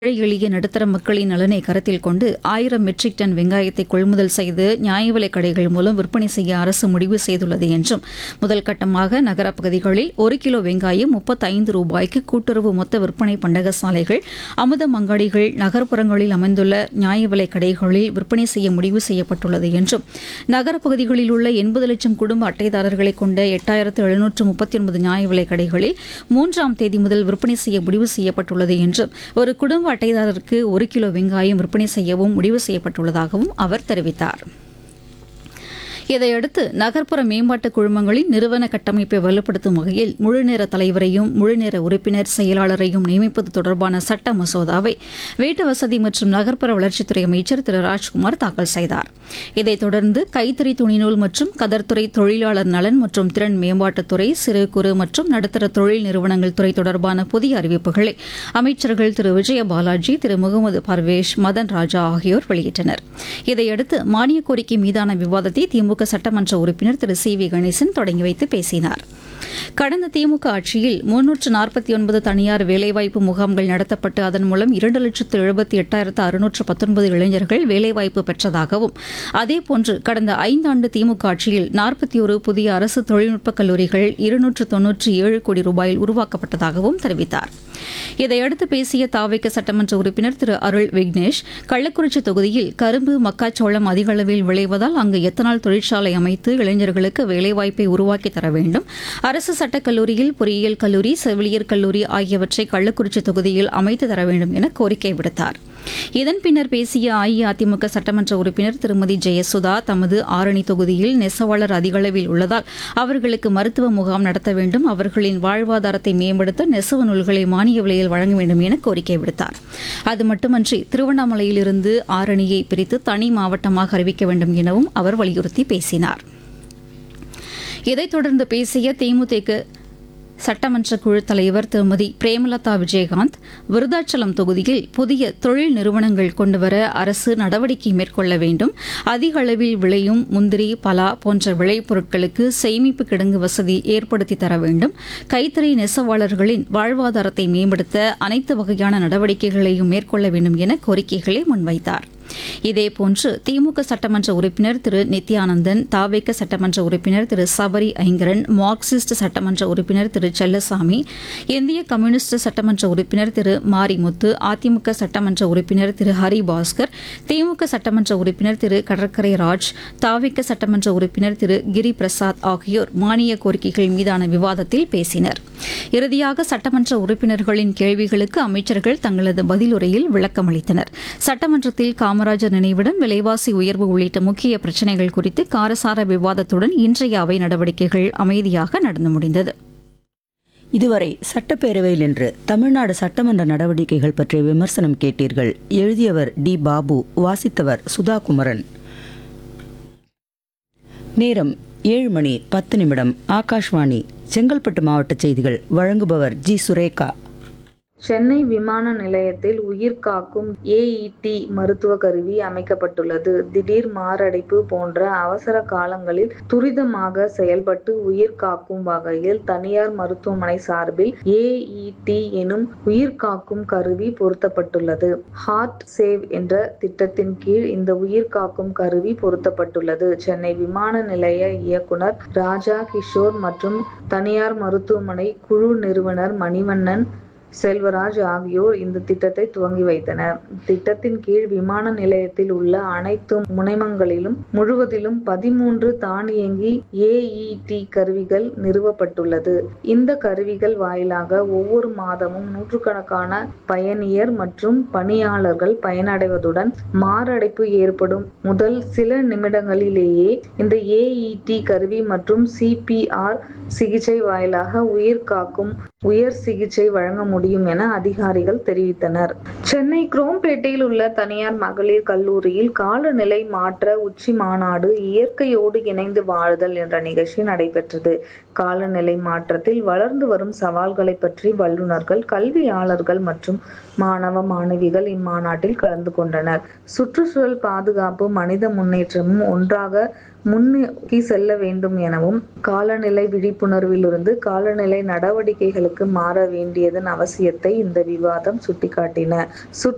ஏழை எளிய நடுத்தர மக்களின் நலனை கருத்தில் கொண்டு ஆயிரம் மெட்ரிக் டன் வெங்காயத்தை கொள்முதல் செய்து நியாய விலைக் கடைகள் மூலம் விற்பனை செய்ய அரசு முடிவு செய்துள்ளது என்றும் முதல் கட்டமாக நகரப் பகுதிகளில் ஒரு கிலோ வெங்காயம் முப்பத்தைந்து ரூபாய்க்கு கூட்டுறவு மொத்த விற்பனை பண்டக சாலைகள் அமுதம் அங்காடிகள் நகர்ப்புறங்களில் அமைந்துள்ள நியாய விலைக் கடைகளில் விற்பனை செய்ய முடிவு செய்யப்பட்டுள்ளது என்றும் நகரப் பகுதிகளில் உள்ள எண்பது லட்சம் குடும்ப அட்டைதாரர்களை கொண்ட எட்டாயிரத்து எழுநூற்று முப்பத்தி ஒன்பது நியாய விலைக் கடைகளில் மூன்றாம் தேதி முதல் விற்பனை செய்ய முடிவு செய்யப்பட்டுள்ளது என்றும் ஒரு குடும்ப அட்டைதாரருக்கு ஒரு கிலோ வெங்காயம் விற்பனை செய்யவும் முடிவு செய்யப்பட்டுள்ளதாகவும் அவர் தெரிவித்தார் இதையடுத்து நகர்ப்புற மேம்பாட்டு குழுமங்களின் நிறுவன கட்டமைப்பை வலுப்படுத்தும் வகையில் முழுநேர தலைவரையும் முழுநேர உறுப்பினர் செயலாளரையும் நியமிப்பது தொடர்பான சட்ட மசோதாவை வீட்டு வசதி மற்றும் நகர்ப்புற வளர்ச்சித்துறை அமைச்சர் திரு ராஜ்குமார் தாக்கல் செய்தார் இதைத் தொடர்ந்து கைத்தறி துணிநூல் மற்றும் கதர்துறை தொழிலாளர் நலன் மற்றும் திறன் மேம்பாட்டுத்துறை சிறு குறு மற்றும் நடுத்தர தொழில் நிறுவனங்கள் துறை தொடர்பான புதிய அறிவிப்புகளை அமைச்சர்கள் திரு விஜய பாலாஜி திரு முகமது பர்வேஷ் மதன் ராஜா ஆகியோர் வெளியிட்டனர் இதையடுத்து மானிய கோரிக்கை மீதான விவாதத்தை திமுக சட்டமன்ற உறுப்பினர் திரு சி வி கணேசன் தொடங்கி வைத்து பேசினார் கடந்த திமுக ஆட்சியில் முன்னூற்று நாற்பத்தி ஒன்பது தனியார் வேலைவாய்ப்பு முகாம்கள் நடத்தப்பட்டு அதன் மூலம் இரண்டு லட்சத்து எழுபத்தி எட்டாயிரத்து அறுநூற்று பத்தொன்பது இளைஞர்கள் வேலைவாய்ப்பு பெற்றதாகவும் அதேபோன்று கடந்த ஐந்தாண்டு திமுக ஆட்சியில் நாற்பத்தி ஒரு புதிய அரசு தொழில்நுட்பக் கல்லூரிகள் இருநூற்று தொன்னூற்றி ஏழு கோடி ரூபாயில் உருவாக்கப்பட்டதாகவும் தெரிவித்தார் இதையடுத்து பேசிய தாவைக்க சட்டமன்ற உறுப்பினர் திரு அருள் விக்னேஷ் கள்ளக்குறிச்சி தொகுதியில் கரும்பு மக்காச்சோளம் அதிக அளவில் விளைவதால் அங்கு எத்தனால் தொழிற்சாலை அமைத்து இளைஞர்களுக்கு வேலைவாய்ப்பை உருவாக்கி தர வேண்டும் அரசு சட்டக் கல்லூரியில் பொறியியல் கல்லூரி செவிலியர் கல்லூரி ஆகியவற்றை கள்ளக்குறிச்சி தொகுதியில் அமைத்து தர வேண்டும் என கோரிக்கை விடுத்தார் இதன் பின்னர் பேசிய அஇஅதிமுக சட்டமன்ற உறுப்பினர் திருமதி ஜெயசுதா தமது ஆரணி தொகுதியில் நெசவாளர் அதிகளவில் உள்ளதால் அவர்களுக்கு மருத்துவ முகாம் நடத்த வேண்டும் அவர்களின் வாழ்வாதாரத்தை மேம்படுத்த நெசவு நூல்களை மானிய விலையில் வழங்க வேண்டும் என கோரிக்கை விடுத்தார் அது மட்டுமன்றி திருவண்ணாமலையிலிருந்து ஆரணியை பிரித்து தனி மாவட்டமாக அறிவிக்க வேண்டும் எனவும் அவர் வலியுறுத்தி பேசினார் இதைத் தொடர்ந்து பேசிய தேமுதிக சட்டமன்ற குழு தலைவர் திருமதி பிரேமலதா விஜயகாந்த் விருதாச்சலம் தொகுதியில் புதிய தொழில் நிறுவனங்கள் கொண்டுவர அரசு நடவடிக்கை மேற்கொள்ள வேண்டும் அதிக அளவில் விளையும் முந்திரி பலா போன்ற விளைபொருட்களுக்கு சேமிப்பு கிடங்கு வசதி ஏற்படுத்தி தர வேண்டும் கைத்தறி நெசவாளர்களின் வாழ்வாதாரத்தை மேம்படுத்த அனைத்து வகையான நடவடிக்கைகளையும் மேற்கொள்ள வேண்டும் என கோரிக்கைகளை முன்வைத்தார் இதேபோன்று திமுக சட்டமன்ற உறுப்பினர் திரு நித்யானந்தன் தாவேக்க சட்டமன்ற உறுப்பினர் திரு சபரி ஐங்கரன் மார்க்சிஸ்ட் சட்டமன்ற உறுப்பினர் திரு செல்லசாமி இந்திய கம்யூனிஸ்ட் சட்டமன்ற உறுப்பினர் திரு மாரிமுத்து அதிமுக சட்டமன்ற உறுப்பினர் திரு ஹரிபாஸ்கர் திமுக சட்டமன்ற உறுப்பினர் திரு கடற்கரை ராஜ் தாவேக்க சட்டமன்ற உறுப்பினர் திரு கிரி பிரசாத் ஆகியோர் மானிய கோரிக்கைகள் மீதான விவாதத்தில் பேசினர் இறுதியாக சட்டமன்ற உறுப்பினர்களின் கேள்விகளுக்கு அமைச்சர்கள் தங்களது பதிலுரையில் விளக்கமளித்தனர் சட்டமன்றத்தில் காமராஜர் நினைவிடம் விலைவாசி உயர்வு உள்ளிட்ட முக்கிய பிரச்சினைகள் குறித்து காரசார விவாதத்துடன் இன்றைய அவை நடவடிக்கைகள் அமைதியாக நடந்து முடிந்தது இதுவரை சட்டப்பேரவையில் இன்று தமிழ்நாடு சட்டமன்ற நடவடிக்கைகள் பற்றிய விமர்சனம் கேட்டீர்கள் எழுதியவர் டி பாபு வாசித்தவர் சுதா குமரன் நேரம் ஏழு மணி பத்து நிமிடம் ஆகாஷ்வாணி செங்கல்பட்டு மாவட்ட செய்திகள் வழங்குபவர் ஜி சுரேகா சென்னை விமான நிலையத்தில் உயிர் காக்கும் ஏஇடி மருத்துவ கருவி அமைக்கப்பட்டுள்ளது திடீர் மாரடைப்பு போன்ற அவசர காலங்களில் துரிதமாக செயல்பட்டு உயிர் காக்கும் வகையில் தனியார் மருத்துவமனை சார்பில் ஏஇடி எனும் உயிர் காக்கும் கருவி பொருத்தப்பட்டுள்ளது ஹார்ட் சேவ் என்ற திட்டத்தின் கீழ் இந்த உயிர் காக்கும் கருவி பொருத்தப்பட்டுள்ளது சென்னை விமான நிலைய இயக்குனர் ராஜா கிஷோர் மற்றும் தனியார் மருத்துவமனை குழு நிறுவனர் மணிவண்ணன் செல்வராஜ் ஆகியோர் இந்த திட்டத்தை துவங்கி வைத்தனர் திட்டத்தின் கீழ் விமான நிலையத்தில் உள்ள அனைத்து முனைமங்களிலும் முழுவதிலும் பதிமூன்று தானியங்கி ஏஇடி கருவிகள் நிறுவப்பட்டுள்ளது இந்த கருவிகள் வாயிலாக ஒவ்வொரு மாதமும் நூற்றுக்கணக்கான பயணியர் மற்றும் பணியாளர்கள் பயனடைவதுடன் மாரடைப்பு ஏற்படும் முதல் சில நிமிடங்களிலேயே இந்த ஏஇடி கருவி மற்றும் சிபிஆர் சிகிச்சை வாயிலாக உயிர் காக்கும் உயர் சிகிச்சை வழங்க முடியும் என அதிகாரிகள் தெரிவித்தனர் சென்னை குரோம்பேட்டையில் உள்ள தனியார் மகளிர் கல்லூரியில் காலநிலை மாற்ற உச்சி மாநாடு இயற்கையோடு இணைந்து வாழுதல் என்ற நிகழ்ச்சி நடைபெற்றது காலநிலை மாற்றத்தில் வளர்ந்து வரும் சவால்களை பற்றி வல்லுநர்கள் கல்வியாளர்கள் மற்றும் மாணவ மாணவிகள் இம்மாநாட்டில் கலந்து கொண்டனர் சுற்றுச்சூழல் பாதுகாப்பு மனித முன்னேற்றமும் ஒன்றாக முன்னோக்கி செல்ல வேண்டும் எனவும் காலநிலை விழிப்புணர்விலிருந்து காலநிலை நடவடிக்கைகளுக்கு மாற வேண்டியதன் அவசியத்தை இந்த விவாதம் சுட்டிக்காட்டின சுற்று